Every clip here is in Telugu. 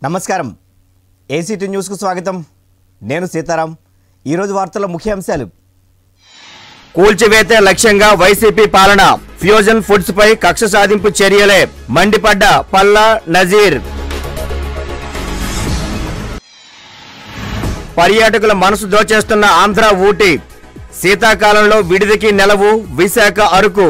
నమస్కారం ఏసీటీ న్యూస్కు స్వాగతం నేను సీతారాం ఈరోజు వార్తల ముఖ్యాంశాలు కూల్చివేతే లక్ష్యంగా వైసీపీ పాలన ఫ్యూజన్ ఫుడ్స్ పై కక్ష సాధింపు చర్యలే మండిపడ్డ పల్లా నజీర్ పర్యాటకుల మనసు దోచేస్తున్న ఆంధ్ర ఊటీ శీతాకాలంలో విడిదికి నెలవు విశాఖ అరకు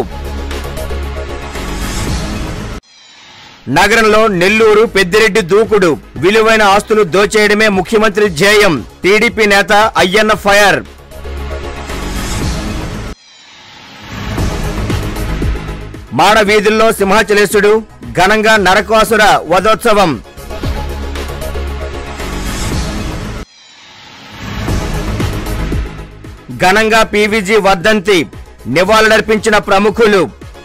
నగరంలో నెల్లూరు పెద్దిరెడ్డి దూకుడు విలువైన ఆస్తులు దోచేయడమే ముఖ్యమంత్రి ధ్యేయం టీడీపీ నేత అయ్యన్న ఫైర్ మాడ వీధుల్లో సింహాచలేశుడు ఘనంగా నరకాసుర వధోత్సవం ఘనంగా పీవీజీ వర్ధంతి నివాళులర్పించిన ప్రముఖులు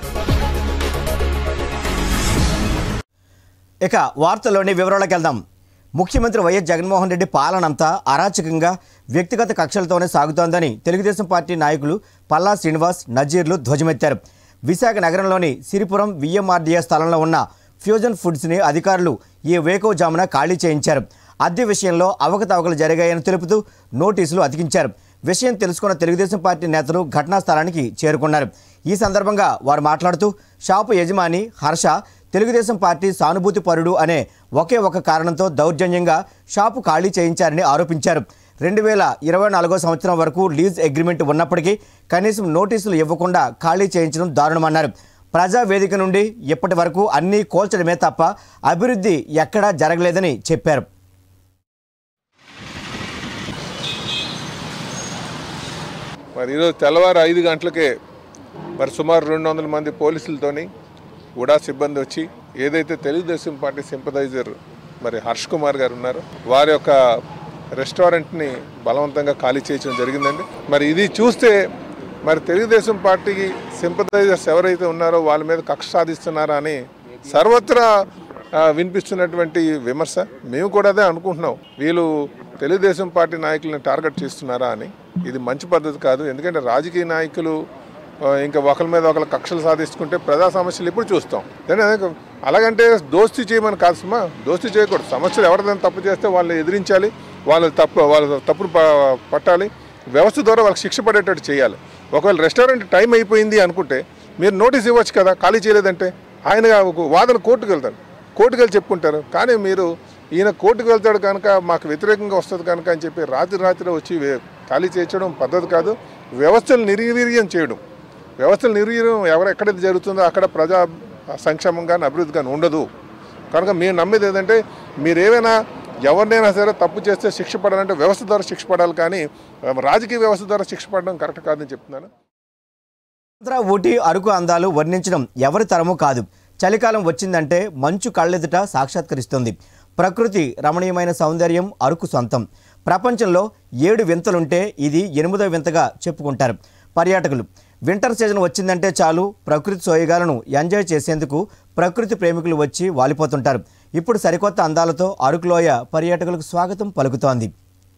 ఇక వార్తల్లోని వివరాలకు వెళ్దాం ముఖ్యమంత్రి వైఎస్ జగన్మోహన్ రెడ్డి పాలనంతా అరాచకంగా వ్యక్తిగత కక్షలతోనే సాగుతోందని తెలుగుదేశం పార్టీ నాయకులు పల్లా శ్రీనివాస్ నజీర్లు ధ్వజమెత్తారు విశాఖ నగరంలోని సిరిపురం విఎంఆర్డీఏ స్థలంలో ఉన్న ఫ్యూజన్ ఫుడ్స్ని అధికారులు ఈ వేకోజామున ఖాళీ చేయించారు అద్దె విషయంలో అవకతవకలు జరిగాయని తెలుపుతూ నోటీసులు అతికించారు విషయం తెలుసుకున్న తెలుగుదేశం పార్టీ నేతలు ఘటనా స్థలానికి చేరుకున్నారు ఈ సందర్భంగా వారు మాట్లాడుతూ షాపు యజమాని హర్ష తెలుగుదేశం పార్టీ సానుభూతి పరుడు అనే ఒకే ఒక కారణంతో దౌర్జన్యంగా షాపు ఖాళీ చేయించారని ఆరోపించారు రెండు వేల ఇరవై నాలుగో సంవత్సరం వరకు లీజ్ అగ్రిమెంట్ ఉన్నప్పటికీ కనీసం నోటీసులు ఇవ్వకుండా ఖాళీ చేయించడం దారుణమన్నారు ప్రజా వేదిక నుండి ఇప్పటి వరకు అన్నీ కోల్చడమే తప్ప అభివృద్ధి ఎక్కడా జరగలేదని చెప్పారు మరి ఈరోజు తెల్లవారు ఐదు గంటలకే మరి సుమారు రెండు వందల మంది పోలీసులతోని ఉడా సిబ్బంది వచ్చి ఏదైతే తెలుగుదేశం పార్టీ సింపదైజర్ మరి హర్ష్ కుమార్ గారు ఉన్నారో వారి యొక్క రెస్టారెంట్ని బలవంతంగా ఖాళీ చేయడం జరిగిందండి మరి ఇది చూస్తే మరి తెలుగుదేశం పార్టీకి సింపదైజర్స్ ఎవరైతే ఉన్నారో వాళ్ళ మీద కక్ష సాధిస్తున్నారా అని సర్వత్రా ఆ, వినిపిస్తున్నటువంటి విమర్శ మేము కూడా అదే అనుకుంటున్నాం వీళ్ళు తెలుగుదేశం పార్టీ నాయకులను టార్గెట్ చేస్తున్నారా అని ఇది మంచి పద్ధతి కాదు ఎందుకంటే రాజకీయ నాయకులు ఆ, ఇంకా ఒకరి మీద ఒకరు కక్షలు సాధిస్తుంటే ప్రజా సమస్యలు ఎప్పుడు చూస్తాం దాని అదే అలాగంటే దోస్తీ చేయమని కాదు సుమా దోస్తీ చేయకూడదు సమస్యలు ఎవరిదైనా తప్పు చేస్తే వాళ్ళని ఎదిరించాలి వాళ్ళు తప్పు వాళ్ళ తప్పును ప- పట్టాలి వ్యవస్థ ద్వారా వాళ్ళకి శిక్ష పడేటట్టు చేయాలి ఒకవేళ రెస్టారెంట్ టైం అయిపోయింది అనుకుంటే మీరు నోటీస్ ఇవ్వచ్చు కదా ఖాళీ చేయలేదంటే ఆయన ఒక వాదన కోర్టుకు వెళ్తాడు కోర్టుకు వెళ్ళి చెప్పుకుంటారు కానీ మీరు ఈయన కోర్టుకు వెళ్తాడు కనుక మాకు వ్యతిరేకంగా వస్తుంది కనుక అని చెప్పి రాత్రి రాత్రి వచ్చి వే- ఖాళీ చేయించడం పద్ధతి కాదు వ్యవస్థలు నిర్వీర్యం చేయడం వ్యవస్థలు నిర్వీర్యం ఎవరు ఎక్కడైతే జరుగుతుందో అక్కడ ప్రజా సంక్షేమం కానీ అభివృద్ధి కానీ ఉండదు కనుక మేము నమ్మేది ఏంటంటే మీరు ఏమైనా ఎవరినైనా సరే తప్పు చేస్తే శిక్ష పడాలంటే వ్యవస్థ ద్వారా శిక్ష పడాలి కానీ రాజకీయ వ్యవస్థ ద్వారా శిక్ష పడడం కరెక్ట్ కాదని చెప్తున్నాను ఆంధ్ర ఊటీ అరకు అందాలు వర్ణించడం ఎవరి తరము కాదు చలికాలం వచ్చిందంటే మంచు కళ్ళెదుట సాక్షాత్కరిస్తుంది ప్రకృతి రమణీయమైన సౌందర్యం అరకు సొంతం ప్రపంచంలో ఏడు వింతలుంటే ఇది ఎనిమిదో వింతగా చెప్పుకుంటారు పర్యాటకులు వింటర్ సీజన్ వచ్చిందంటే చాలు ప్రకృతి సోయగాలను ఎంజాయ్ చేసేందుకు ప్రకృతి ప్రేమికులు వచ్చి వాలిపోతుంటారు ఇప్పుడు సరికొత్త అందాలతో అరకులోయ పర్యాటకులకు స్వాగతం పలుకుతోంది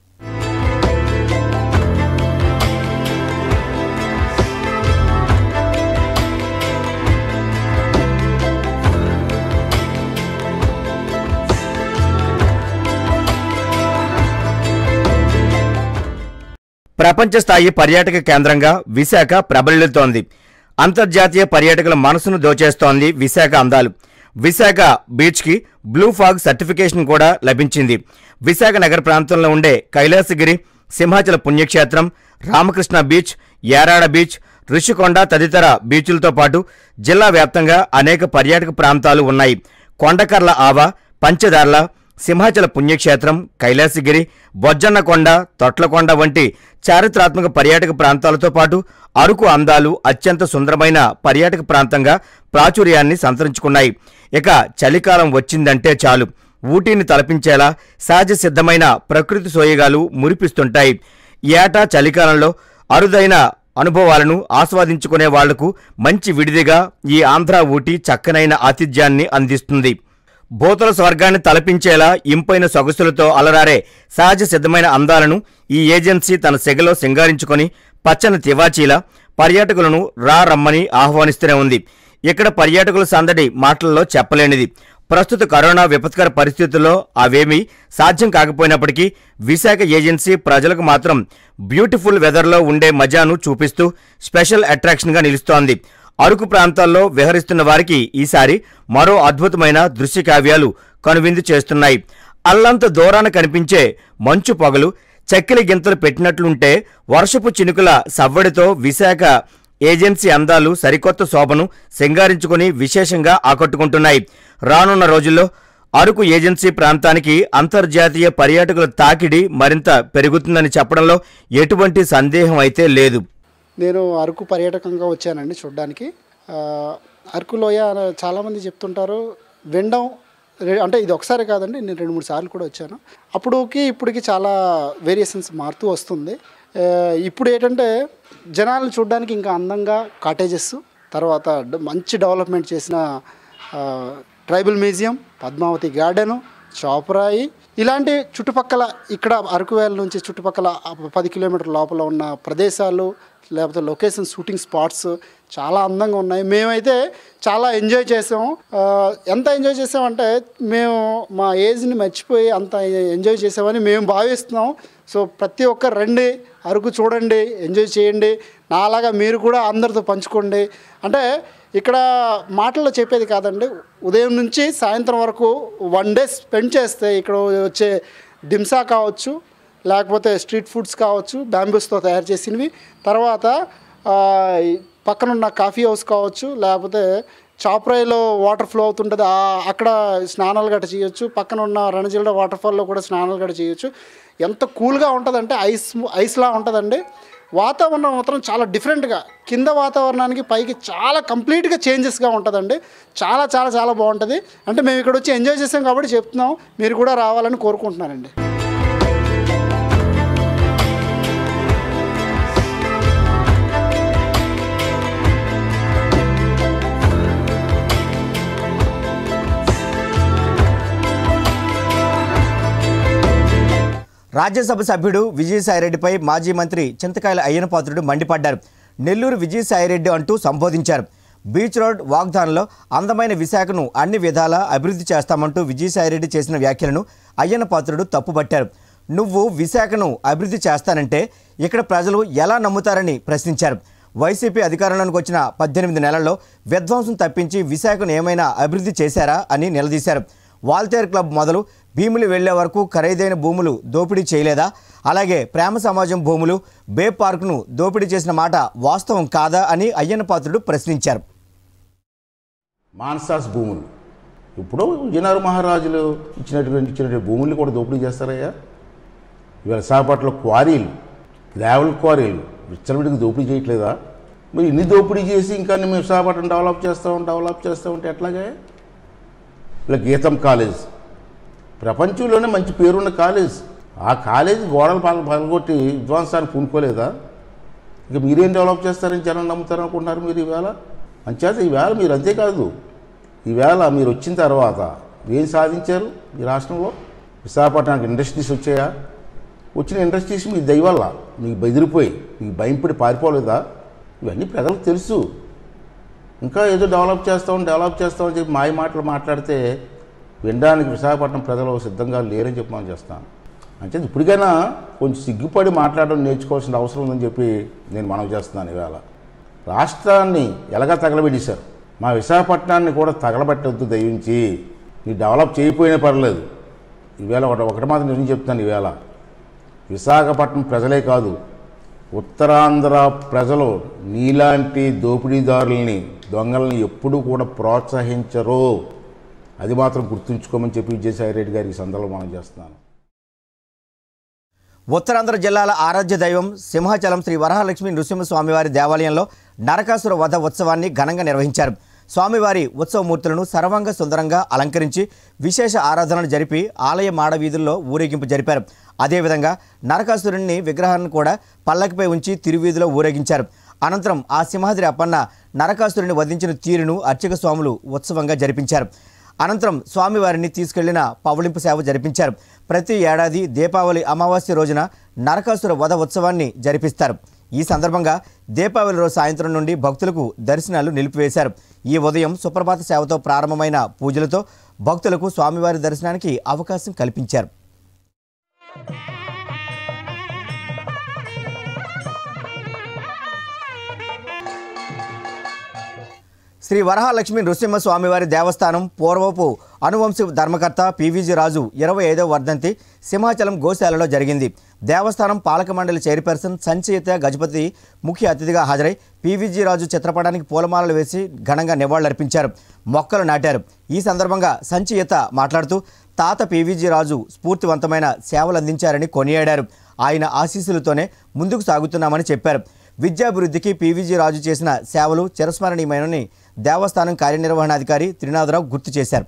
ప్రపంచ స్థాయి పర్యాటక కేంద్రంగా విశాఖ ప్రబలిల్లుతోంది అంతర్జాతీయ పర్యాటకుల మనసును దోచేస్తోంది విశాఖ అందాలు విశాఖ బీచ్కి బ్లూ ఫాగ్ సర్టిఫికేషన్ కూడా లభించింది విశాఖ నగర ప్రాంతంలో ఉండే కైలాసగిరి సింహాచల పుణ్యక్షేత్రం రామకృష్ణ బీచ్ యారాడ బీచ్ ఋషికొండ తదితర బీచ్లతో పాటు జిల్లా వ్యాప్తంగా అనేక పర్యాటక ప్రాంతాలు ఉన్నాయి కొండకర్ల ఆవ పంచదార్ల సింహాచల పుణ్యక్షేత్రం కైలాసగిరి బొజ్జన్నకొండ తొట్లకొండ వంటి చారిత్రాత్మక పర్యాటక ప్రాంతాలతో పాటు అరకు అందాలు అత్యంత సుందరమైన పర్యాటక ప్రాంతంగా ప్రాచుర్యాన్ని సంతరించుకున్నాయి ఇక చలికాలం వచ్చిందంటే చాలు ఊటీని తలపించేలా సహజ సిద్ధమైన ప్రకృతి సోయగాలు మురిపిస్తుంటాయి ఏటా చలికాలంలో అరుదైన అనుభవాలను ఆస్వాదించుకునే వాళ్లకు మంచి విడిదిగా ఈ ఆంధ్ర ఊటీ చక్కనైన ఆతిథ్యాన్ని అందిస్తుంది భూతల స్వర్గాన్ని తలపించేలా ఇంపైన సొగసులతో అలరారే సహజ సిద్ధమైన అందాలను ఈ ఏజెన్సీ తన సెగలో సింగారించుకొని పచ్చని తివాచీలా పర్యాటకులను రా రమ్మని ఆహ్వానిస్తూనే ఉంది ఇక్కడ పర్యాటకుల సందడి మాటల్లో చెప్పలేనిది ప్రస్తుత కరోనా విపత్కర పరిస్థితుల్లో అవేమీ సాధ్యం కాకపోయినప్పటికీ విశాఖ ఏజెన్సీ ప్రజలకు మాత్రం బ్యూటిఫుల్ వెదర్లో ఉండే మజాను చూపిస్తూ స్పెషల్ అట్రాక్షన్గా నిలుస్తోంది అరకు ప్రాంతాల్లో విహరిస్తున్న వారికి ఈసారి మరో అద్భుతమైన దృశ్య కావ్యాలు కనువిందు చేస్తున్నాయి అల్లంత దూరాన కనిపించే మంచు పొగలు చక్కెలి గింతలు పెట్టినట్లుంటే వర్షపు చినుకుల సవ్వడితో విశాఖ ఏజెన్సీ అందాలు సరికొత్త శోభను సింగారించుకుని విశేషంగా ఆకట్టుకుంటున్నాయి రానున్న రోజుల్లో అరకు ఏజెన్సీ ప్రాంతానికి అంతర్జాతీయ పర్యాటకుల తాకిడి మరింత పెరుగుతుందని చెప్పడంలో ఎటువంటి సందేహం అయితే లేదు నేను అరకు పర్యాటకంగా వచ్చానండి చూడడానికి ఆ, అరకు లోయ చాలామంది చెప్తుంటారు వినడం రె- అంటే ఇది ఒకసారి కాదండి నేను రెండు మూడు సార్లు కూడా వచ్చాను అప్పుడుకి ఇప్పటికి చాలా వేరియేషన్స్ మారుతూ వస్తుంది ఆ, ఇప్పుడు ఏంటంటే జనాలను చూడడానికి ఇంకా అందంగా కాటేజెస్ తర్వాత డ- మంచి డెవలప్మెంట్ చేసిన ఆ, tribal museum Padmavathi garden Chaparai ఇలాంటి చుట్టుపక్కల ఇక్కడ అరకువేల నుంచి చుట్టుపక్కల ఆ పది కిలోమీటర్ లోపల ఉన్న ప్రదేశాలు లేకపోతే లొకేషన్ షూటింగ్ స్పాట్స్ చాలా అందంగా ఉన్నాయి మేమైతే చాలా ఎంజాయ్ చేసాం ఆ, ఎంత ఎంజాయ్ చేసామంటే మేము మా ఏజ్ని మర్చిపోయి అంత ఎంజాయ్ చేసామని మేము భావిస్తున్నాం సో ప్రతి ఒక్కరు రండి అరకు చూడండి ఎంజాయ్ చేయండి నాలాగా మీరు కూడా అందరితో పంచుకోండి అంటే ఇక్కడ మాటల్లో చెప్పేది కాదండి ఉదయం నుంచి సాయంత్రం వరకు వన్ డే స్పెండ్ చేస్తే ఇక్కడ వచ్చే దింసా కావచ్చు లేకపోతే స్ట్రీట్ ఫుడ్స్ కావచ్చు బ్యాంబూస్తో తయారు చేసినవి తర్వాత ఆ, ఈ పక్కనున్న కాఫీ హౌస్ కావచ్చు లేకపోతే చాపరాయిలో వాటర్ ఫ్లో అవుతుంటుంది ఆ- అక్కడ స్నానాలు గట్ట చేయొచ్చు పక్కన ఉన్న రణజిల్డ వాటర్ ఫాల్లో కూడా స్నానాలు గట్ట చేయొచ్చు ఎంత కూల్గా ఉంటుందంటే ఐస్ ఐస్లా ఉంటుందండి వాతావరణం మాత్రం చాలా డిఫరెంట్గా కింద వాతావరణానికి పైకి చాలా కంప్లీట్గా చేంజెస్గా ఉంటుందండి చాలా చాలా చాలా బాగుంటుంది అంటే మేము ఇక్కడ వచ్చి ఎంజాయ్ చేసాం కాబట్టి చెప్తున్నాం మీరు కూడా రావాలని కోరుకుంటున్నానండి రాజ్యసభ సభ్యుడు విజయసాయిరెడ్డిపై మాజీ మంత్రి చింతకాయల అయ్యనపాత్రుడు మండిపడ్డారు నెల్లూరు విజయసాయిరెడ్డి అంటూ సంబోధించారు బీచ్ రోడ్ వాగ్దానంలో అందమైన విశాఖను అన్ని విధాలా అభివృద్ధి చేస్తామంటూ విజయసాయిరెడ్డి చేసిన వ్యాఖ్యలను అయ్యనపాత్రుడు తప్పుపట్టారు నువ్వు విశాఖను అభివృద్ధి చేస్తానంటే ఇక్కడ ప్రజలు ఎలా నమ్ముతారని ప్రశ్నించారు వైసీపీ అధికారంలోకి వచ్చిన పద్దెనిమిది నెలల్లో విధ్వంసం తప్పించి విశాఖను ఏమైనా అభివృద్ధి చేశారా అని నిలదీశారు వాల్తేర్ క్లబ్ మొదలు భీములు వెళ్లే వరకు ఖరీదైన భూములు దోపిడీ చేయలేదా అలాగే ప్రేమ సమాజం భూములు బే పార్కును దోపిడీ చేసిన మాట వాస్తవం కాదా అని అయ్యన్నపాత్రుడు ప్రశ్నించారు మాన్సాస్ భూములు ఇప్పుడు విజయనగర మహారాజులు ఇచ్చినటువంటి ఇచ్చినటువంటి భూముల్ని కూడా దోపిడీ చేస్తారయ్యా ఇవాళ విశాఖపట్నంలో క్వారీలు గ్రావెల్ క్వారీలు విచ్చలవిడికి దోపిడీ చేయట్లేదా మరి ఇన్ని దోపిడీ చేసి ఇంకా మేము విశాఖపట్నం డెవలప్ చేస్తాం డెవలప్ చేస్తామంటే ఎట్లాగే ఇలా గీతం కాలేజ్ ప్రపంచంలోనే మంచి పేరున్న కాలేజ్ ఆ కాలేజ్ గోడలు పగ పగలగొట్టి విధ్వంసాన్ని పూనుకోలేదా ఇక మీరేం డెవలప్ చేస్తారని జనం నమ్ముతారు అనుకుంటున్నారు మీరు ఈవేళ అంచేత ఈవేళ మీరు అంతేకాదు ఈవేళ మీరు వచ్చిన తర్వాత ఏం సాధించారు ఈ రాష్ట్రంలో విశాఖపట్నానికి ఇండస్ట్రీస్ వచ్చాయా వచ్చిన ఇండస్ట్రీస్ మీ దయవల్ల మీకు బెదిరిపోయి మీకు భయంపడి పారిపోలేదా ఇవన్నీ ప్రజలకు తెలుసు ఇంకా ఏదో డెవలప్ చేస్తాం డెవలప్ చేస్తామని చెప్పి మాయ మాటలు మాట్లాడితే వినడానికి విశాఖపట్నం ప్రజలు సిద్ధంగా లేరని చెప్పి మనం చేస్తాను అంటే ఇప్పటికైనా కొంచెం సిగ్గుపడి మాట్లాడడం నేర్చుకోవాల్సిన అవసరం ఉందని చెప్పి నేను మనవి చేస్తున్నాను ఇవాళ రాష్ట్రాన్ని ఎలాగా తగలబెట్టేశారు మా విశాఖపట్నాన్ని కూడా తగలబెట్టవద్దు దయించి నీ డెవలప్ చేయకపోయినా పర్లేదు ఈవేళ ఒకటి ఒకటి మాత్రం నేను చెప్తాను ఈవేళ విశాఖపట్నం ప్రజలే కాదు ఉత్తరాంధ్ర ప్రజలు నీలాంటి దోపిడీదారుల్ని దొంగల్ని ఎప్పుడూ కూడా ప్రోత్సహించరు అది మాత్రం గుర్తుంచుకోమని చెప్పి విజయసాయి రెడ్డి గారికి ఈ సందర్భంలో మనం చేస్తున్నాను ఉత్తరాంధ్ర జిల్లాల ఆరాధ్య దైవం సింహాచలం శ్రీ వరహాలక్ష్మి నృసింహస్వామివారి దేవాలయంలో నరకాసుర వధ ఉత్సవాన్ని ఘనంగా నిర్వహించారు స్వామివారి ఉత్సవమూర్తులను సర్వంగ సుందరంగా అలంకరించి విశేష ఆరాధనలు జరిపి ఆలయ మాడవీధుల్లో ఊరేగింపు జరిపారు అదేవిధంగా నరకాసురుని విగ్రహాన్ని కూడా పల్లకిపై ఉంచి తిరువీధిలో ఊరేగించారు అనంతరం ఆ సింహాద్రి అప్పన్న నరకాసురుని వధించిన తీరును అర్చక స్వాములు ఉత్సవంగా జరిపించారు అనంతరం స్వామివారిని తీసుకెళ్లిన పవళింపు సేవ జరిపించారు ప్రతి ఏడాది దీపావళి అమావాస్య రోజున నరకాసుర వధ ఉత్సవాన్ని జరిపిస్తారు ఈ సందర్భంగా దీపావళి రోజు సాయంత్రం నుండి భక్తులకు దర్శనాలు నిలిపివేశారు ఈ ఉదయం సుప్రభాత సేవతో ప్రారంభమైన పూజలతో భక్తులకు స్వామివారి దర్శనానికి అవకాశం కల్పించారు శ్రీ వరహాలక్ష్మి నృసింహ స్వామివారి దేవస్థానం పూర్వపు అనువంశ ధర్మకర్త పివిజి రాజు ఇరవై ఐదవ వర్ధంతి సింహాచలం గోశాలలో జరిగింది దేవస్థానం పాలక మండలి చైర్పర్సన్ సంచయిత గజపతి ముఖ్య అతిథిగా హాజరై పివిజి రాజు చిత్రపటానికి పూలమాలలు వేసి ఘనంగా నివాళులర్పించారు మొక్కలు నాటారు ఈ సందర్భంగా సంచయిత మాట్లాడుతూ తాత పివిజి రాజు స్ఫూర్తివంతమైన సేవలు అందించారని కొనియాడారు ఆయన ఆశీస్సులతోనే ముందుకు సాగుతున్నామని చెప్పారు విద్యాభివృద్ధికి పివిజి రాజు చేసిన సేవలు చిరస్మరణీయమైనని దేవస్థానం కార్యనిర్వహణాధికారి త్రినాథరావు గుర్తు చేశారు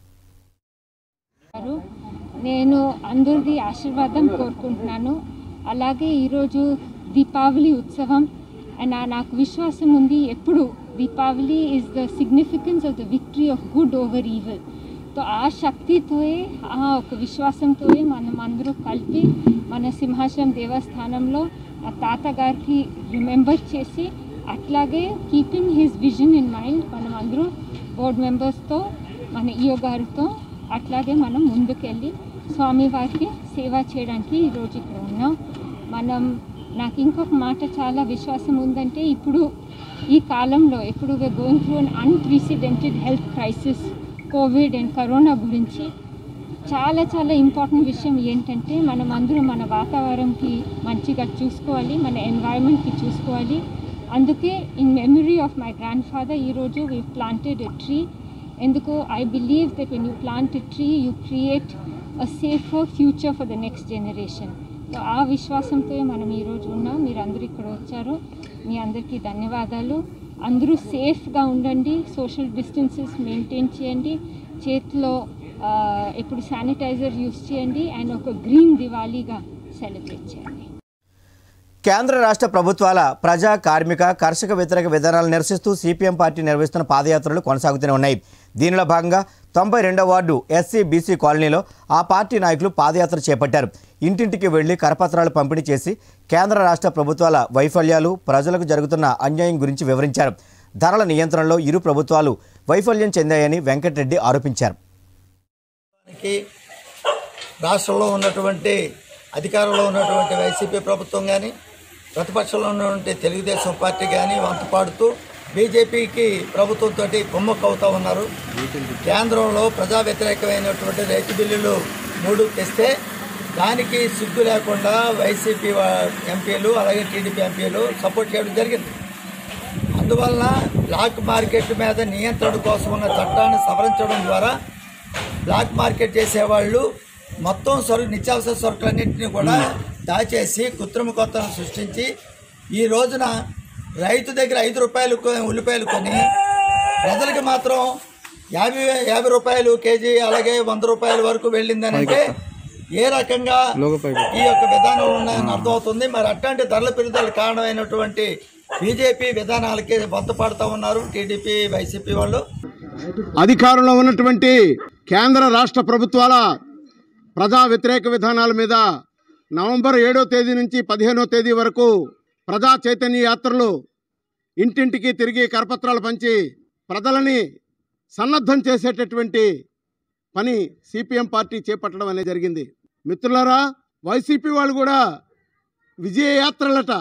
గారు నేను అందరిది ఆశీర్వాదం కోరుకుంటున్నాను అలాగే ఈరోజు దీపావళి ఉత్సవం అండ్ నా- నాకు విశ్వాసం ఉంది ఎప్పుడు Deepavali is the significance of the victory of good over evil so ఆ శక్తితోయే ఆ ఒక విశ్వాసంతోనే మనం అందరూ కలిపి మన సింహాచలం దేవస్థానంలో ఆ తాతగారికి రిమెంబర్ చేసి అట్లాగే keeping his vision in mind మనం అందరూ బోర్డ్ మెంబర్స్తో మన ఈయో గారితో అట్లాగే మనం ముందుకెళ్ళి స్వామివారికి సేవ చేయడానికి ఈరోజు ఇక్కడ ఉన్నాం మనం నాకు ఇంకొక మాట చాలా విశ్వాసం ఉందంటే ఇప్పుడు ఈ కాలంలో ఇప్పుడు we're going through un unprecedented health crisis Covid and corona గురించి చాలా చాలా ఇంపార్టెంట్ విషయం ఏంటంటే మనం అందరూ మన వాతావరణంకి మంచిగా చూసుకోవాలి మన ఎన్వైరన్మెంట్కి చూసుకోవాలి అందుకే in memory of my grandfather ఈరోజు వీ ప్లాంటెడ్ ఎ ట్రీ ఎందుకు I believe that when you plant a tree you create a safer future for the next generation so ఆ విశ్వాసంతో మనం ఈరోజు ఉన్నాం మీరు అందరూ ఇక్కడ వచ్చారు మీ అందరికీ ధన్యవాదాలు అందరూ సేఫ్గా ఉండండి సోషల్ డిస్టెన్సెస్ మెయింటైన్ చేయండి చేతిలో ఆ, ఎప్పుడు శానిటైజర్ యూస్ చేయండి అండ్ ఒక గ్రీన్ దివాళీగా సెలబ్రేట్ చేయండి కేంద్ర రాష్ట్ర ప్రభుత్వాల ప్రజా కార్మిక కర్షక వ్యతిరేక విధానాలు నిరసిస్తూ సిపిఎం పార్టీ నిర్వహిస్తున్న పాదయాత్రలు కొనసాగుతూనే ఉన్నాయి దీనిలో భాగంగా తొంభై రెండో వార్డు ఎస్సీ బీసీ కాలనీలో ఆ పార్టీ నాయకులు పాదయాత్ర చేపట్టారు ఇంటింటికి వెళ్లి కరపత్రాలు పంపిణీ చేసి కేంద్ర రాష్ట్ర ప్రభుత్వాల వైఫల్యాలు ప్రజలకు జరుగుతున్న అన్యాయం గురించి వివరించారు ధరల నియంత్రణలో ఇరు ప్రభుత్వాలు వైఫల్యం చెందాయని వెంకటరెడ్డి ఆరోపించారు కి రాష్ట్రంలో ఉన్నటువంటి అధికారంలో ఉన్నటువంటి వైసీపీ ప్రభుత్వం కానీ ప్రతిపక్షంలో ఉన్నటువంటి తెలుగుదేశం పార్టీ కానీ వంత పాడుతూ బీజేపీకి ప్రభుత్వంతో కుమ్మక్కవుతూ ఉన్నారు కేంద్రంలో ప్రజా వ్యతిరేకమైనటువంటి రైతు బిల్లులు మూడు తెస్తే దానికి సిగ్గు లేకుండా వైసీపీ వా- ఎంపీలు అలాగే టీడీపీ ఎంపీలు సపోర్ట్ చేయడం జరిగింది అందువలన బ్లాక్ మార్కెట్ మీద నియంత్రణ కోసం ఉన్న చట్టాన్ని సవరించడం ద్వారా బ్లాక్ మార్కెట్ చేసేవాళ్ళు మొత్తం సరుకు నిత్యావసర సరుకులన్నింటినీ కూడా దాచేసి కృత్రిమ కొత్తను సృష్టించి ఈ రోజున రైతు దగ్గర ఐదు రూపాయలు కొ- ఉల్లిపాయలు కొని ప్రజలకి మాత్రం యాభై యాభై రూపాయలు కేజీ అలాగే వంద రూపాయల వరకు వెళ్ళిందని అంటే ఏ రకంగా ఈ యొక్క విధానం ఉన్నాయని అర్థమవుతుంది మరి అట్లాంటి ధరల పెరుగుదల కారణమైనటువంటి బీజేపీ విధానాలకి బొంతపడుతూ ఉన్నారు టీడీపీ వైసీపీ వాళ్ళు అధికారంలో ఉన్నటువంటి కేంద్ర రాష్ట్ర ప్రభుత్వాల ప్రజా వ్యతిరేక విధానాల మీద నవంబర్ ఏడో తేదీ నుంచి పదిహేనో తేదీ వరకు ప్రజా చైతన్య యాత్రలు ఇంటింటికి తిరిగి కరపత్రాలు పంచి ప్రజలని సన్నద్ధం చేసేటటువంటి పని సిపిఎం పార్టీ చేపట్టడం అనేది జరిగింది మిత్రులారా వైసీపీ వాళ్ళు కూడా విజయ యాత్రలట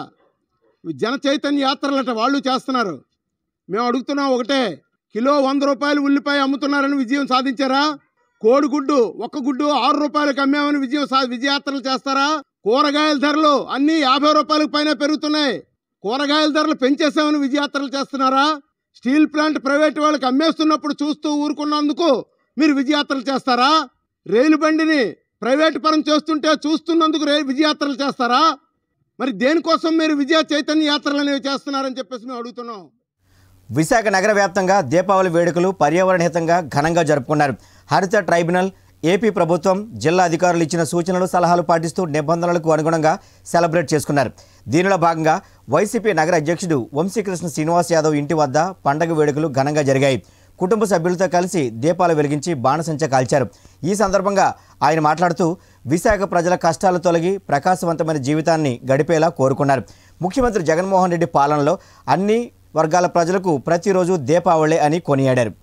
జన చైతన్య యాత్రలట వాళ్ళు చేస్తున్నారు మేము అడుగుతున్నాం ఒకటే కిలో వంద రూపాయలు ఉల్లిపాయ అమ్ముతున్నారని విజయం సాధించారా కోడిగుడ్డు ఒక్క గుడ్డు ఆరు రూపాయలకు అమ్మామని విజయం సా విజయాత్రలు చేస్తారా కూరగాయల ధరలు అన్నీ యాభై రూపాయలకు పైన పెరుగుతున్నాయి కూరగాయల ధరలు పెంచేసామని విజయాత్రలు చేస్తున్నారా స్టీల్ ప్లాంట్ ప్రైవేట్ వాళ్ళకి అమ్మేస్తున్నప్పుడు చూస్తూ ఊరుకున్నందుకు మీరు విజయాత్రలు చేస్తారా రైలు బండిని ప్రైవేట్ పరం చేస్తుంటే చూస్తున్నందుకు రే విజయాత్రలు చేస్తారా మరి దేనికోసం మీరు విజయ చైతన్య యాత్రలు అనేవి చేస్తున్నారని చెప్పేసి మేము అడుగుతున్నాం విశాఖ నగర వ్యాప్తంగా దీపావళి వేడుకలు పర్యావరణహితంగా ఘనంగా జరుపుకున్నారు హరిత ట్రైబ్యునల్ ఏపీ ప్రభుత్వం జిల్లా అధికారులు ఇచ్చిన సూచనలు సలహాలు పాటిస్తూ నిబంధనలకు అనుగుణంగా సెలబ్రేట్ చేసుకున్నారు దీనిలో భాగంగా వైసీపీ నగర అధ్యక్షుడు వంశీకృష్ణ శ్రీనివాస్ యాదవ్ ఇంటి వద్ద పండగ వేడుకలు ఘనంగా జరిగాయి కుటుంబ సభ్యులతో కలిసి దీపాలు వెలిగించి బాణసంచ కాల్చారు ఈ సందర్భంగా ఆయన మాట్లాడుతూ విశాఖ ప్రజల కష్టాలు తొలగి ప్రకాశవంతమైన జీవితాన్ని గడిపేలా కోరుకున్నారు ముఖ్యమంత్రి జగన్మోహన్ రెడ్డి పాలనలో అన్ని వర్గాల ప్రజలకు ప్రతిరోజు దీపావళి అని కొనియాడారు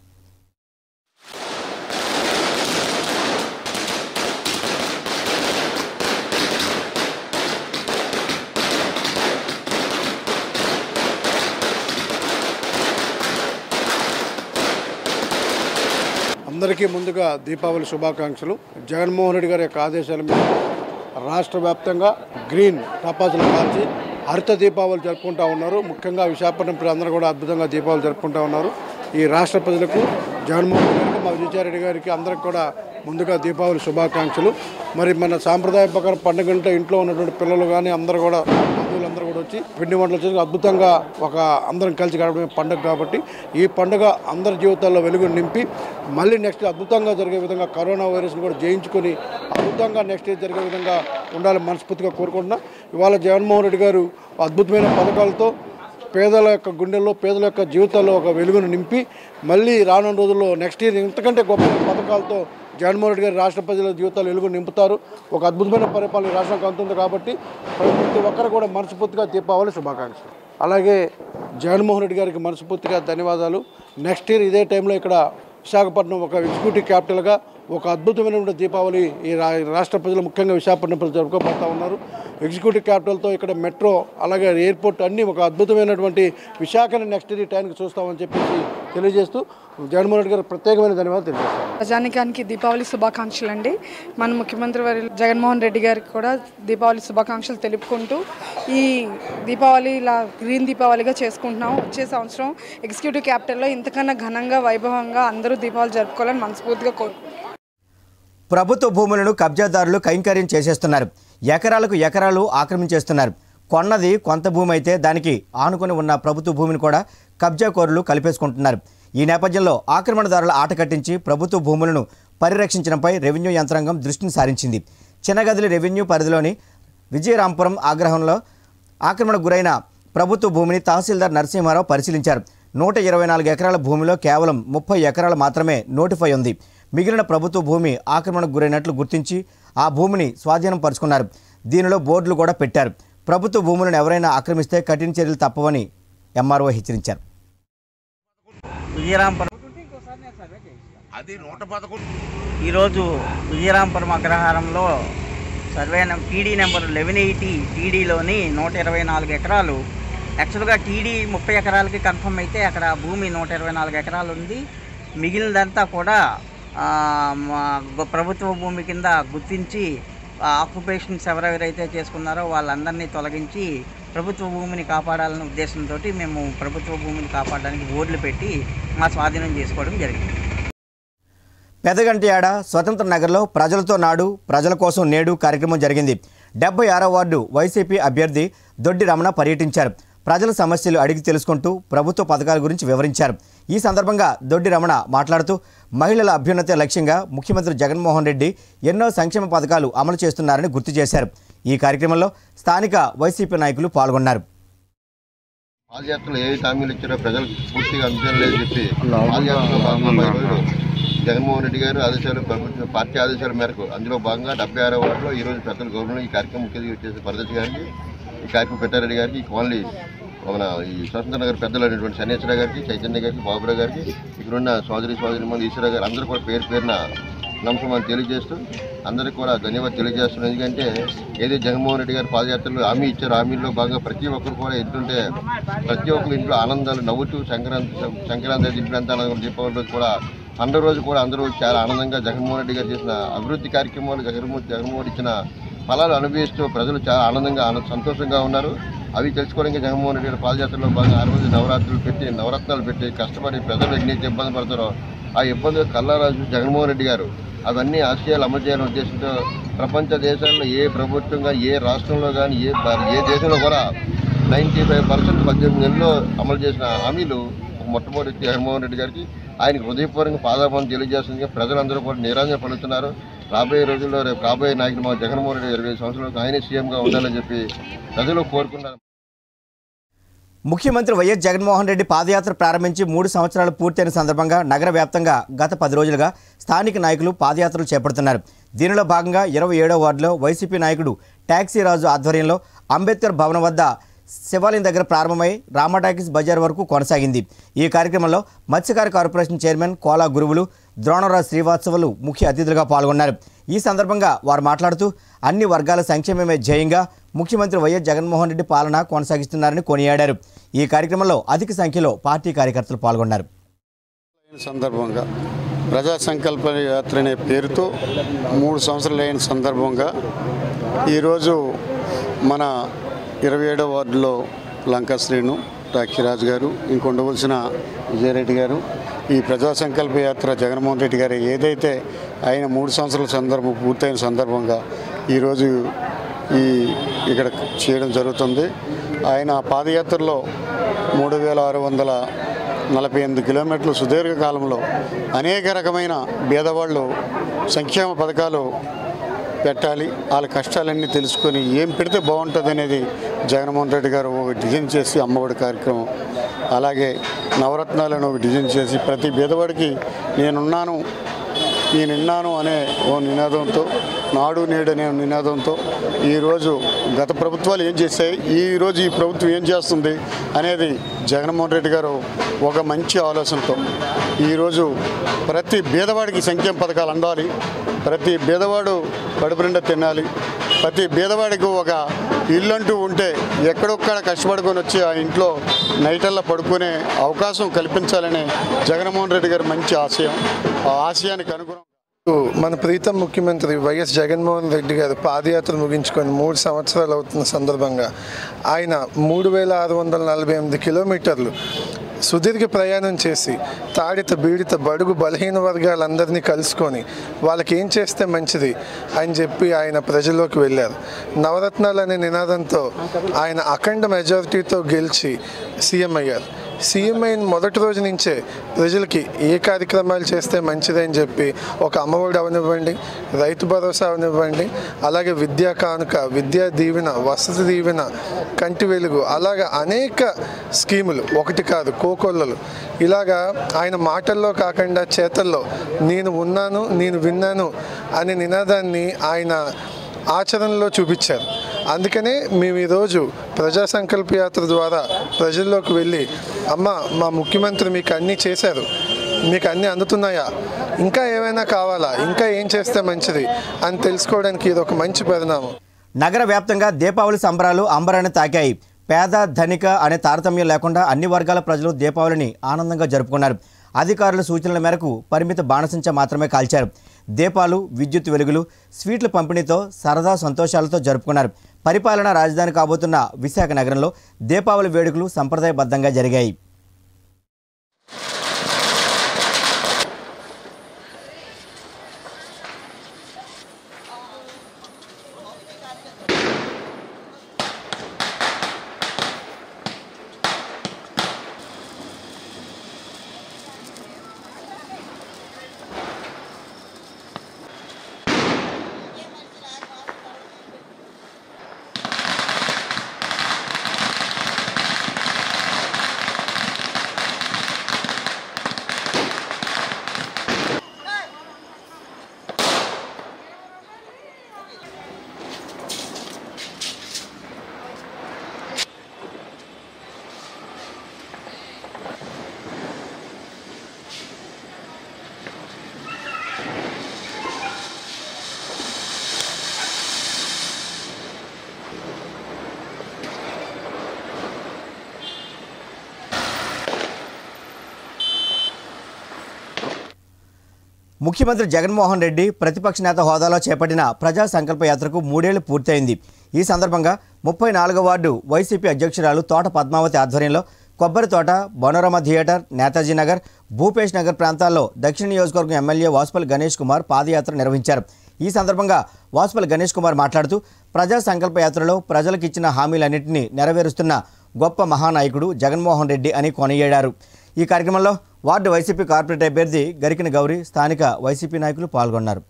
అందరికీ ముందుగా దీపావళి శుభాకాంక్షలు జగన్మోహన్ రెడ్డి గారి యొక్క ఆదేశాల మీద రాష్ట్ర వ్యాప్తంగా గ్రీన్ టపాసులు కాల్చి హరిత దీపావళి జరుపుకుంటా ఉన్నారు ముఖ్యంగా విశాఖపట్నం ప్రజలందరూ కూడా అద్భుతంగా దీపావళి జరుపుకుంటా ఉన్నారు ఈ రాష్ట్ర ప్రజలకు జగన్మోహన్ రెడ్డి గారికి మా విజయచారెడ్డి గారికి అందరికి కూడా ముందుగా దీపావళి శుభాకాంక్షలు మరి మన సాంప్రదాయ ప్రకారం పండుగ అంటే ఇంట్లో ఉన్నటువంటి పిల్లలు కానీ అందరూ కూడా బంధువులందరూ కూడా వచ్చి పిండి వంటలు చేసి అద్భుతంగా ఒక అందరం కలిసి గడపడమే పండుగ కాబట్టి ఈ పండుగ అందరి జీవితాల్లో వెలుగు నింపి మళ్ళీ నెక్స్ట్ అద్భుతంగా జరిగే విధంగా కరోనా వైరస్ని కూడా జయించుకొని అద్భుతంగా నెక్స్ట్ ఇయర్ జరిగే విధంగా ఉండాలని మనస్ఫూర్తిగా కోరుకుంటున్నా ఇవాళ జగన్మోహన్ రెడ్డి గారు అద్భుతమైన పథకాలతో పేదల యొక్క గుండెల్లో పేదల యొక్క జీవితాల్లో ఒక వెలుగును నింపి మళ్ళీ రానున్న రోజుల్లో నెక్స్ట్ ఇయర్ ఇంతకంటే గొప్ప పథకాలతో జగన్మోహన్ రెడ్డి గారు రాష్ట్ర ప్రజల జీవితాలు వెలుగు నింపుతారు ఒక అద్భుతమైన పరిపాలన ఈ రాష్ట్రానికి అందుతుంది కాబట్టి ప్రతి ఒక్కరు కూడా మనస్ఫూర్తిగా దీపావళి శుభాకాంక్షలు అలాగే జగన్మోహన్ రెడ్డి గారికి మనస్ఫూర్తిగా ధన్యవాదాలు నెక్స్ట్ ఇయర్ ఇదే టైంలో ఇక్కడ విశాఖపట్నం ఒక ఎగ్జిక్యూటివ్ క్యాపిటల్గా ఒక అద్భుతమైనటువంటి దీపావళి ఈ రా రాష్ట్ర ప్రజలు ముఖ్యంగా విశాఖపట్నం ప్రజలు జరుపుకోబోతా ఉన్నారు ఎగ్జిక్యూటివ్ క్యాపిటల్తో ఇక్కడ మెట్రో అలాగే ఎయిర్పోర్ట్ అన్నీ ఒక అద్భుతమైనటువంటి విశాఖని నెక్స్ట్ ఇయర్ టైంకి చూస్తామని చెప్పేసి తెలియజేస్తూ జగన్మోహన్ రెడ్డి గారు ప్రత్యేకమైన ధన్యవాదాలు తెలియజేస్తాను ప్రజానికానికి దీపావళి శుభాకాంక్షలు అండి మన ముఖ్యమంత్రి వారి జగన్మోహన్ రెడ్డి గారికి కూడా దీపావళి శుభాకాంక్షలు తెలుపుకుంటూ ఈ దీపావళి ఇలా గ్రీన్ దీపావళిగా చేసుకుంటున్నాం వచ్చే సంవత్సరం ఎగ్జిక్యూటివ్ క్యాపిటల్లో ఇంతకన్నా ఘనంగా వైభవంగా అందరూ దీపావళి జరుపుకోవాలని మనస్ఫూర్తిగా కోరుకుంటున్నాం ప్రభుత్వ భూములను కబ్జాదారులు కైంకర్యం చేసేస్తున్నారు ఎకరాలకు ఎకరాలు ఆక్రమించేస్తున్నారు కొన్నది కొంత భూమి అయితే దానికి ఆనుకొని ఉన్న ప్రభుత్వ భూమిని కూడా కబ్జాకోరులు కలిపేసుకుంటున్నారు ఈ నేపథ్యంలో ఆక్రమణదారుల ఆట కట్టించి ప్రభుత్వ భూములను పరిరక్షించడంపై రెవెన్యూ యంత్రాంగం దృష్టిని సారించింది చిన్నగదిలి రెవెన్యూ పరిధిలోని విజయరాంపురం ఆగ్రహంలో ఆక్రమణకు గురైన ప్రభుత్వ భూమిని తహసీల్దార్ నరసింహారావు పరిశీలించారు నూట ఇరవై నాలుగు ఎకరాల భూమిలో కేవలం ముప్పై ఎకరాలు మాత్రమే నోటిఫై ఉంది మిగిలిన ప్రభుత్వ భూమి ఆక్రమణకు గురైనట్లు గుర్తించి ఆ భూమిని స్వాధీనం పరుచుకున్నారు దీనిలో బోర్డులు కూడా పెట్టారు ప్రభుత్వ భూములను ఎవరైనా ఆక్రమిస్తే కఠిన చర్యలు తప్పవని ఎంఆర్ఓ హెచ్చరించారు విజయరాంపురం ఈరోజు విజయరాంపురం అగ్రహారంలో సర్వే నం టీడీ నెంబర్ లెవెన్ ఎయిటీ టీడీలోని నూట ఇరవై నాలుగు ఎకరాలు యాక్చువల్గా టీడీ ముప్పై ఎకరాలకి కన్ఫర్మ్ అయితే అక్కడ భూమి నూట ఇరవై నాలుగు ఎకరాలు ఉంది మిగిలినదంతా కూడా ఆ, మా గొ- ప్రభుత్వ భూమి కింద గుర్తించి ఆక్యుపేషన్స్ ఎవరెవరైతే చేసుకున్నారో వాళ్ళందరినీ తొలగించి ప్రభుత్వ భూమిని కాపాడాలనే ఉద్దేశంతో మేము ప్రభుత్వ భూమిని కాపాడడానికి బోర్డులు పెట్టి మా స్వాధీనం చేసుకోవడం జరిగింది పెదగంటి ఏడ స్వతంత్ర నగర్లో ప్రజలతో నాడు ప్రజల కోసం నేడు కార్యక్రమం జరిగింది డెబ్బై ఆరో వార్డు వైసీపీ అభ్యర్థి దొడ్డి రమణ పర్యటించారు ప్రజల సమస్యలు అడిగి తెలుసుకుంటూ ప్రభుత్వ పథకాల గురించి వివరించారు ఈ సందర్భంగా దొడ్డి రమణ మాట్లాడుతూ మహిళల అభ్యున్నతే లక్ష్యంగా ముఖ్యమంత్రి జగన్మోహన్ రెడ్డి ఎన్నో సంక్షేమ పథకాలు అమలు చేస్తున్నారని గుర్తు చేశారు ఈ కార్యక్రమంలో స్థానిక వైసీపీ నాయకులు పాల్గొన్నారు పాదయాత్రలో ఏ హామీలు ఇచ్చారో ప్రజలకు పూర్తిగా అందజేయలేదు చెప్పి పాదయాత్రలో భాగంగా ఈరోజు జగన్మోహన్ రెడ్డి గారు ఆదేశాలు ప్రభుత్వ పార్టీ ఆదేశాల మేరకు అందులో భాగంగా డెబ్బై ఆరో వార్డులో ఈ రోజు పెద్దలు గౌరవం ఈ కార్యక్రమం ముఖ్య అతిథిగా వచ్చేసి భరత్ గారికి ఈ కార్యక్రమం పెట్టారెడ్డి గారికి ఈ కాలనీ మన ఈ స్వతంత్ర నగర్ పెద్దలు అనేటువంటి శనేశ్వర గారికి చైతన్య గారికి బాబురావు గారికి ఇక్కడున్న సోదరి సోదరి మంది ఈశ్వర గారు అందరూ కూడా పేరు పేరున నమస్కారం తెలియజేస్తూ అందరికీ కూడా ధన్యవాదాలు తెలియజేస్తున్నాను ఎందుకంటే ఏదైతే జగన్మోహన్ రెడ్డి గారు పాదయాత్రలో హామీ ఇచ్చారో హామీల్లో భాగంగా ప్రతి ఒక్కరు కూడా ఎట్టుంటే ప్రతి ఒక్కరు ఇంట్లో ఆనందాలు నవ్వుతూ సంక్రాంతి సంక్రాంతి దింపినంత దీపావళి రోజు కూడా పండుగ రోజు కూడా అందరూ చాలా ఆనందంగా జగన్మోహన్ రెడ్డి గారు చేసిన అభివృద్ధి కార్యక్రమాలు జగన్మోహన్ జగన్మోహన్ రెడ్డి ఇచ్చిన ఫలాలు అనుభవిస్తూ ప్రజలు చాలా ఆనందంగా ఆనంద సంతోషంగా ఉన్నారు అవి తెలుసుకోవడానికి జగన్మోహన్ రెడ్డి గారి పాదయాత్రలో భాగంగా ఆ రోజు నవరాత్రులు పెట్టి నవరత్నాలు పెట్టి కష్టపడి ప్రజలు ఎన్నైతే ఇబ్బంది పడతారో ఆ ఇబ్బందులు కల్లారాజు జగన్మోహన్ రెడ్డి గారు అవన్నీ ఆశయాలు అమలు చేయాలనే ఉద్దేశంతో ప్రపంచ దేశాల్లో ఏ ప్రభుత్వంగా ఏ రాష్ట్రంలో కానీ ఏ భా- ఏ దేశంలో కూడా నైంటీ ఫైవ్ పర్సెంట్ పద్దెనిమిది నెలల్లో అమలు చేసిన హామీలు మొట్టమొదటి జగన్మోహన్ రెడ్డి గారికి ఆయనకు హృదయపూర్వకంగా పాదాభం తెలియజేస్తుంది ప్రజలందరూ కూడా నిరాశ పడుతున్నారు రాబోయే రోజుల్లో రేపు రాబోయే నాయకుడు మా జగన్మోహన్ రెడ్డి ఇరవై ఐదు సంవత్సరాలకు ఆయనే సీఎంగా ఉండాలని చెప్పి ప్రజలు కోరుకున్నారు ముఖ్యమంత్రి వైఎస్ జగన్మోహన్ రెడ్డి పాదయాత్ర ప్రారంభించి మూడు సంవత్సరాలు పూర్తయిన సందర్భంగా నగర వ్యాప్తంగా గత పది రోజులుగా స్థానిక నాయకులు పాదయాత్రలు చేపడుతున్నారు దీనిలో భాగంగా ఇరవై ఏడో వార్డులో వైసీపీ నాయకుడు ట్యాక్సీ రాజు ఆధ్వర్యంలో అంబేద్కర్ భవనం వద్ద శివాలయం దగ్గర ప్రారంభమై రామటాకిస్ బజార్ వరకు కొనసాగింది ఈ కార్యక్రమంలో మత్స్యకార కార్పొరేషన్ చైర్మన్ కోలా గురువులు ద్రోణరాజ్ శ్రీవాత్సవులు ముఖ్య అతిథులుగా పాల్గొన్నారు ఈ సందర్భంగా వారు మాట్లాడుతూ అన్ని వర్గాల సంక్షేమమే ధ్యేయంగా ముఖ్యమంత్రి వైఎస్ జగన్మోహన్ రెడ్డి పాలన కొనసాగిస్తున్నారని కొనియాడారు ఈ కార్యక్రమంలో అధిక సంఖ్యలో పార్టీ కార్యకర్తలు పాల్గొన్నారు సందర్భంగా ప్రజా సంకల్ప యాత్ర అనే పేరుతో మూడు సంవత్సరాలు అయిన సందర్భంగా ఈరోజు మన ఇరవై ఏడో వార్డులో లంకా శ్రీను రాఖీరాజు గారు ఇంకొండవలసిన విజయరెడ్డి గారు ఈ ప్రజా సంకల్ప యాత్ర జగన్మోహన్ రెడ్డి గారు ఏదైతే ఆయన మూడు సంవత్సరాల సందర్భం పూర్తయిన సందర్భంగా ఈరోజు ఈ ఇక్కడ చేయడం జరుగుతుంది ఆయన పాదయాత్రలో మూడు వేల ఆరు వందల నలభై ఎనిమిది కిలోమీటర్లు సుదీర్ఘ కాలంలో అనేక రకమైన పేదవాళ్ళు సంక్షేమ పథకాలు పెట్టాలి వాళ్ళ కష్టాలన్నీ తెలుసుకొని ఏం పెడితే బాగుంటుంది అనేది జగన్మోహన్ రెడ్డి గారు ఒక డిజైన్ చేసి అమ్మఒడి కార్యక్రమం అలాగే నవరత్నాలను ఒక డిజైన్ చేసి ప్రతి పేదవాడికి నేనున్నాను నేను విన్నాను అనే ఓ నినాదంతో నాడు నేడు అనే నినాదంతో ఈరోజు గత ప్రభుత్వాలు ఏం చేశాయి ఈరోజు ఈ ప్రభుత్వం ఏం చేస్తుంది అనేది జగన్మోహన్ రెడ్డి గారు ఒక మంచి ఆలోచనతో ఈరోజు ప్రతి బీదవాడికి సంక్షేమ పథకాలు అందాలి ప్రతి బీదవాడు కడుపు నిండా తినాలి ప్రతి బీదవాడికి ఒక ఇల్లంటూ ఉంటే ఎక్కడొక్కడ కష్టపడుకొని వచ్చి ఆ ఇంట్లో నైటల్లో పడుకునే అవకాశం కల్పించాలనే జగన్మోహన్ రెడ్డి గారి మంచి ఆశయం ఆ ఆశయానికి అనుగుణం మన ప్రీతం ముఖ్యమంత్రి వైఎస్ జగన్మోహన్ రెడ్డి గారు పాదయాత్ర ముగించుకొని మూడు సంవత్సరాలు అవుతున్న సందర్భంగా ఆయన మూడు వేల ఆరు వందల నలభై ఎనిమిది కిలోమీటర్లు సుదీర్ఘ ప్రయాణం చేసి తాడిత బీడిత బడుగు బలహీన వర్గాలందరినీ కలుసుకొని వాళ్ళకి ఏం చేస్తే మంచిది అని చెప్పి ఆయన ప్రజల్లోకి వెళ్ళారు నవరత్నాలు అనే నినాదంతో ఆయన అఖండ మెజారిటీతో గెలిచి సీఎం అయ్యారు సీఎం అయిన మొదటి రోజు నుంచే ప్రజలకి ఏ కార్యక్రమాలు చేస్తే మంచిదని చెప్పి ఒక అమ్మఒడి అవనివ్వండి రైతు భరోసా అవనివ్వండి అలాగే విద్యా కానుక విద్యా దీవెన వసతి దీవెన కంటి వెలుగు అలాగా అనేక స్కీములు ఒకటి కాదు కోకొల్లలు ఇలాగా ఆయన మాటల్లో కాకుండా చేతల్లో నేను ఉన్నాను నేను విన్నాను అనే నినాదాన్ని ఆయన ఆచరణలో చూపించారు అందుకనే మేము ఈరోజు ప్రజా సంకల్ప యాత్ర ద్వారా ప్రజల్లోకి వెళ్ళి అమ్మ మా ముఖ్యమంత్రి మీకు అన్నీ చేశారు మీకు అన్నీ అందుతున్నాయా ఇంకా ఏమైనా కావాలా ఇంకా ఏం చేస్తే మంచిది అని తెలుసుకోవడానికి ఇది ఒక మంచి పరిణామం నగర వ్యాప్తంగా దీపావళి సంబరాలు అంబరాన్ని తాకాయి పేద ధనిక అనే తారతమ్యం లేకుండా అన్ని వర్గాల ప్రజలు దీపావళిని ఆనందంగా జరుపుకున్నారు అధికారుల సూచనల మేరకు పరిమిత బాణసంచ మాత్రమే కాల్చారు దీపాలు విద్యుత్ వెలుగులు స్వీట్ల పంపిణీతో సరదా సంతోషాలతో జరుపుకున్నారు పరిపాలనా రాజధాని కాబోతున్న విశాఖ నగరంలో దీపావళి వేడుకలు సంప్రదాయబద్ధంగా జరిగాయి ముఖ్యమంత్రి జగన్మోహన్ రెడ్డి ప్రతిపక్ష నేత హోదాలో చేపట్టిన ప్రజా సంకల్ప యాత్రకు మూడేళ్లు పూర్తయింది ఈ సందర్భంగా ముప్పై నాలుగో వార్డు వైసీపీ అధ్యక్షురాలు తోట పద్మావతి ఆధ్వర్యంలో కొబ్బరి తోట బనోరమ థియేటర్ నేతాజీ నగర్ భూపేష్ నగర్ ప్రాంతాల్లో దక్షిణ నియోజకవర్గం ఎమ్మెల్యే వాసుపల్లి గణేష్ కుమార్ పాదయాత్ర నిర్వహించారు ఈ సందర్భంగా వాసుపల్లి గణేష్ కుమార్ మాట్లాడుతూ ప్రజా సంకల్ప యాత్రలో ప్రజలకు ఇచ్చిన హామీలన్నింటినీ నెరవేరుస్తున్న గొప్ప మహానాయకుడు జగన్మోహన్ రెడ్డి అని కొనియాడారు ఈ కార్యక్రమంలో వార్డు వైసీపీ కార్పొరేట్ అభ్యర్థి గరికిన గౌరి స్థానిక వైసీపీ నాయకులు పాల్గొన్నారు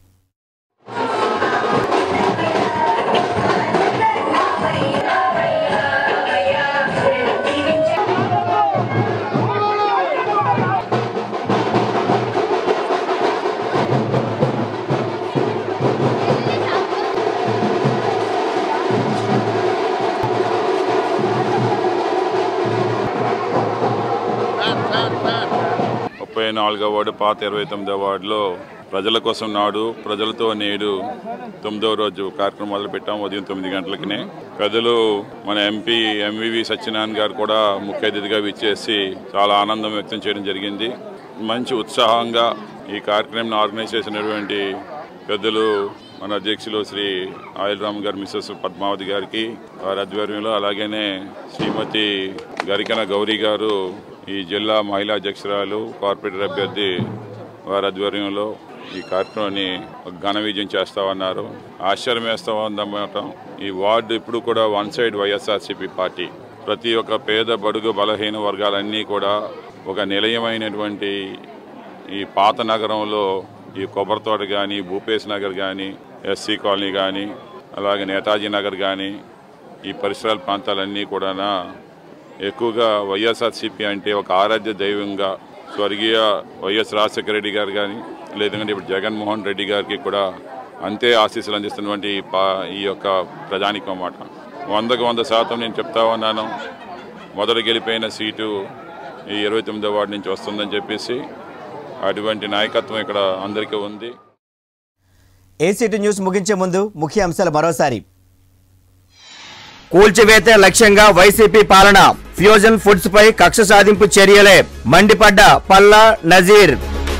ఇరవై నాలుగో వార్డు పాత ఇరవై తొమ్మిదో వార్డులో ప్రజల కోసం నాడు ప్రజలతో నేడు తొమ్మిదో రోజు కార్యక్రమం మొదలు పెట్టాం ఉదయం తొమ్మిది గంటలకినే పెద్దలు మన ఎంపీ ఎంవివి సత్యనారాయణ గారు కూడా ముఖ్య అతిథిగా విచ్చేసి చాలా ఆనందం వ్యక్తం చేయడం జరిగింది మంచి ఉత్సాహంగా ఈ కార్యక్రమం ఆర్గనైజ్ చేసినటువంటి పెద్దలు మన అధ్యక్షులు శ్రీ ఆయిల్ రామ్ గారు మిస్సెస్ పద్మావతి గారికి వారి ఆధ్వర్యంలో అలాగనే శ్రీమతి గరికన గౌరీ గారు ఈ జిల్లా మహిళా అధ్యక్షురాలు కార్పొరేటర్ అభ్యర్థి వారి ఆధ్వర్యంలో ఈ కార్యక్రమాన్ని ఒక ఘన విజయం చేస్తామన్నారు ఆశ్చర్యం వేస్తామన్నమాట ఈ వార్డు ఇప్పుడు కూడా వన్ సైడ్ వైఎస్ఆర్సీపీ పార్టీ ప్రతి ఒక్క పేద బడుగు బలహీన వర్గాలన్నీ కూడా ఒక నిలయమైనటువంటి ఈ పాత నగరంలో ఈ కొబ్బరితోట కానీ భూపేశ్ నగర్ కానీ ఎస్సీ కాలనీ కానీ అలాగే నేతాజీ నగర్ కానీ ఈ పరిసరాల ప్రాంతాలన్నీ కూడా ఎక్కువగా వైఎస్ఆర్సీపీ అంటే ఒక ఆరాధ్య దైవంగా స్వర్గీయ వైఎస్ రాజశేఖర రెడ్డి గారు కానీ లేదంటే ఇప్పుడు జగన్మోహన్ రెడ్డి గారికి కూడా అంతే ఆశీస్సులు అందిస్తున్నటువంటి ఈ పా ఈ యొక్క ప్రజానికం అన్నమాట వందకు వంద శాతం నేను చెప్తా ఉన్నాను మొదట గెలిపోయిన సీటు ఈ ఇరవై తొమ్మిదో వార్డు నుంచి వస్తుందని చెప్పేసి అటువంటి నాయకత్వం ఇక్కడ అందరికీ ఉంది ఏసీటీ న్యూస్ ముగించే ముందు ముఖ్య అంశాలు మరోసారి కూల్చివేతే లక్ష్యంగా వైసీపీ పాలన ఫ్యూజన్ ఫుడ్స్ పై కక్ష సాధింపు చర్యలే మండిపడ్డ పల్లా నజీర్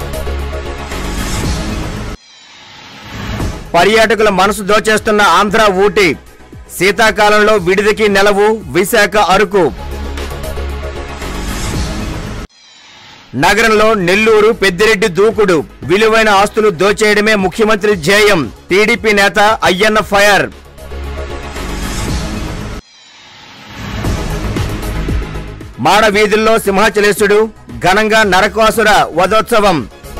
పర్యాటకుల మనసు దోచేస్తున్న ఆంధ్ర ఊటీ శీతాకాలంలో విడిదికి నెలవు విశాఖ అరకు నగరంలో నెల్లూరు పెద్దిరెడ్డి దూకుడు విలువైన ఆస్తులు దోచేయడమే ముఖ్యమంత్రి ధ్యేయం టీడీపీ నేత అయ్యన్న ఫైర్ మాడ వీధుల్లో సింహాచలేశుడు ఘనంగా నరకాసుర వధోత్సవం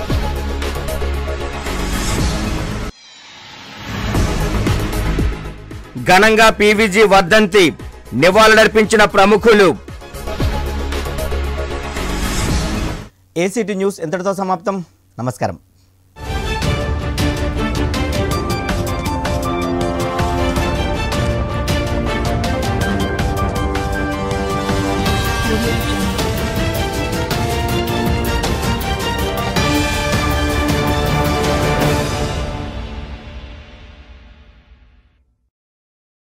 ఘనంగా పీవీజీ వర్ధంతి నివాళులర్పించిన ప్రముఖులు ఏసీటీ న్యూస్ ఎంతటితో సమాప్తం నమస్కారం